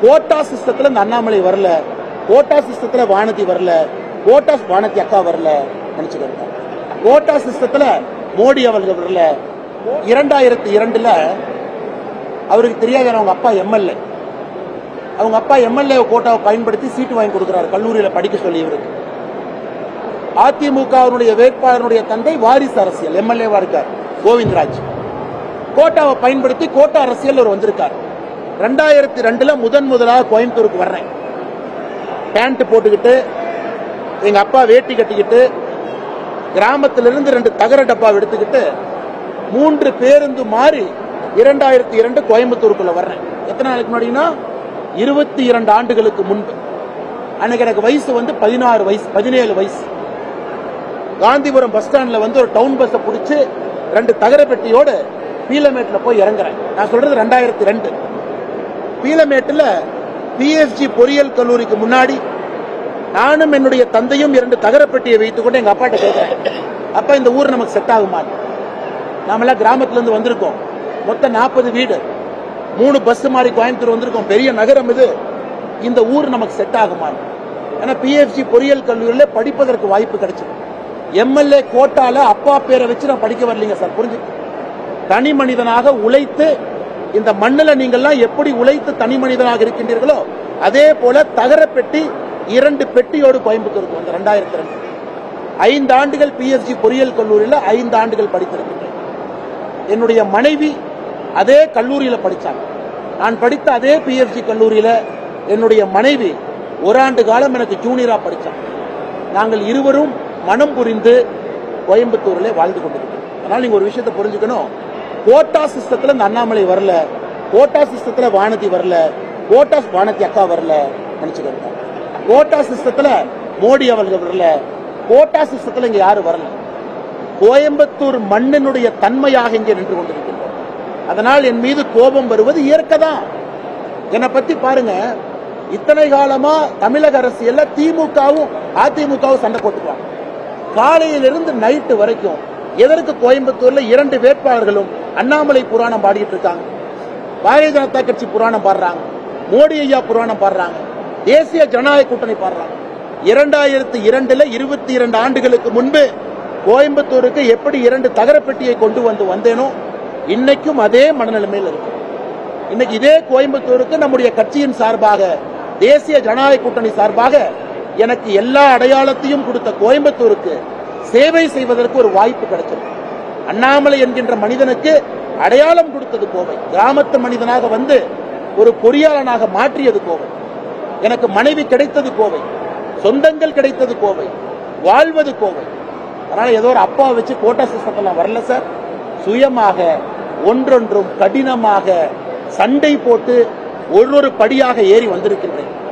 quota சிஸ்டத்துல இந்த அண்ணாமலை வரல கோட்டா சிஸ்டத்துல வானதி வரல கோட்டா வானதி அக்கா வரல நினைச்சுக்கிட்டாங்க கோட்டா சிஸ்டத்துல மோடி அவர்கள் வரல இரண்டாயிரத்தி இரண்டுல அவருக்கு தெரியாது அவங்க அப்பா எம்எல்ஏ அவங்க அப்பா எம்எல்ஏ கோட்டாவை பயன்படுத்தி சீட்டு வாங்கி கொடுக்குறாரு கல்லூரியில படிக்க சொல்லி இவருக்கு அதிமுகவினுடைய வேட்பாளருடைய தந்தை வாரிசு அரசியல் எம்எல்ஏவா இருக்கார் கோவிந்தராஜ் கோட்டாவை பயன்படுத்தி கோட்டா அரசியல் அவர் வந்திருக்கார் ரெண்டாயிரத்தி ரெண்டுல முதன் முதலாக கோயம்புத்தூருக்கு வர்றேன் பேண்ட் போட்டுக்கிட்டு எங்க அப்பா வேட்டி கட்டிக்கிட்டு கிராமத்திலிருந்து ரெண்டு தகர டப்பா எடுத்துக்கிட்டு மூன்று பேருந்து மாறி இரண்டாயிரத்தி இரண்டு கோயம்புத்தூருக்குள்ள வர்றேன் எத்தனை நாளைக்கு முன்னாடினா இருபத்தி இரண்டு ஆண்டுகளுக்கு முன்பு அன்னைக்கு எனக்கு வயசு வந்து பதினாறு வயசு பதினேழு வயசு காந்திபுரம் பஸ் ஸ்டாண்ட்ல வந்து ஒரு டவுன் பஸ்ஸை பிடிச்சு ரெண்டு தகர பெட்டியோட பீலமேட்ல போய் இறங்குறேன் நான் சொல்றது ரெண்டாயிரத்தி ரெண்டு பீலமேட்டுல பிஎஸ்ஜி பொறியியல் கல்லூரிக்கு முன்னாடி நானும் என்னுடைய தந்தையும் இரண்டு தகர பெட்டியை வைத்துக் கொண்டு எங்க அப்பாட்ட கேட்கிறேன் அப்பா இந்த ஊர் நமக்கு செட் ஆகுமா நாமெல்லாம் கிராமத்துல இருந்து வந்திருக்கோம் மொத்தம் நாற்பது வீடு மூணு பஸ் மாறி கோயம்புத்தூர் வந்திருக்கோம் பெரிய நகரம் இது இந்த ஊர் நமக்கு செட் ஆகுமா ஏன்னா பிஎஃப்ஜி பொறியியல் கல்லூரியில படிப்பதற்கு வாய்ப்பு கிடைச்சது எம்எல்ஏ கோட்டால அப்பா பேரை வச்சு நான் படிக்க வரலீங்க சார் புரிஞ்சு தனி மனிதனாக உழைத்து இந்த மண்ணில் நீங்கள்லாம் எப்படி உழைத்து தனி மனிதனாக இருக்கின்றீர்களோ அதே போல தகர பெட்டி இரண்டு பெட்டியோடு கோயம்புத்தூருக்கு வந்து ரெண்டாயிரத்தி ரெண்டு ஐந்து ஆண்டுகள் பிஎஸ்ஜி பொறியியல் கல்லூரியில் ஐந்து ஆண்டுகள் படித்திருக்கின்றேன் என்னுடைய மனைவி அதே கல்லூரியில படிச்சாங்க நான் படித்த அதே பிஎஸ்ஜி கல்லூரியில என்னுடைய மனைவி ஒரு ஆண்டு காலம் எனக்கு ஜூனியரா படிச்சாங்க நாங்கள் இருவரும் மனம் புரிந்து கோயம்புத்தூர்ல வாழ்ந்து கொண்டிருக்கிறோம் அதனால நீங்க ஒரு விஷயத்தை புரிஞ்சுக்கணும் கோட்டா சிஸ்டத்துல இந்த அண்ணாமலை வரல கோட்டா சிஸ்டத்துல வானதி வரல கோட்டா வானதி அக்கா வரல நினைச்சுக்கிட்டாங்க கோட்டா சிஸ்டத்துல மோடி அவர்கள் வரல கோட்டா சிஸ்டத்துல இங்க யாரும் வரல கோயம்புத்தூர் மண்ணினுடைய தன்மையாக இங்கே நின்று கொண்டிருக்கின்றோம் அதனால் என் மீது கோபம் வருவது இயற்கை தான் என்னை பத்தி பாருங்க இத்தனை காலமா தமிழக அரசியல்ல திமுகவும் அதிமுகவும் சண்டை போட்டுக்குவாங்க காலையிலிருந்து நைட்டு வரைக்கும் எதற்கு கோயம்புத்தூர்ல இரண்டு வேட்பாளர்களும் அண்ணாமலை புராணம் பாடிட்டு இருக்காங்க பாரதிய ஜனதா கட்சி புராணம் பாடுறாங்க மோடி ஐயா புராணம் பாடுறாங்க தேசிய ஜனநாயக கூட்டணி பாடுறாங்க இரண்டாயிரத்தி இரண்டுல இருபத்தி இரண்டு ஆண்டுகளுக்கு முன்பு கோயம்புத்தூருக்கு எப்படி இரண்டு தகரப்பெட்டியை கொண்டு வந்து வந்தேனோ இன்னைக்கும் அதே மனநிலைமையில் இருக்கு இன்னைக்கு இதே கோயம்புத்தூருக்கு நம்முடைய கட்சியின் சார்பாக தேசிய ஜனநாயக கூட்டணி சார்பாக எனக்கு எல்லா அடையாளத்தையும் கொடுத்த கோயம்புத்தூருக்கு சேவை செய்வதற்கு ஒரு வாய்ப்பு கிடைச்சது அண்ணாமலை என்கின்ற மனிதனுக்கு அடையாளம் கொடுத்தது கோவை கிராமத்து மனிதனாக வந்து ஒரு பொறியாளனாக மாற்றியது கோவை எனக்கு மனைவி கிடைத்தது கோவை சொந்தங்கள் கிடைத்தது கோவை வாழ்வது கோவை அதனால ஏதோ ஒரு அப்பா வச்சு கோட்டா சிஸ்டத்தெல்லாம் வரல சார் சுயமாக ஒன்றொன்றும் கடினமாக சண்டை போட்டு ஒரு ஒரு படியாக ஏறி வந்திருக்கின்றேன்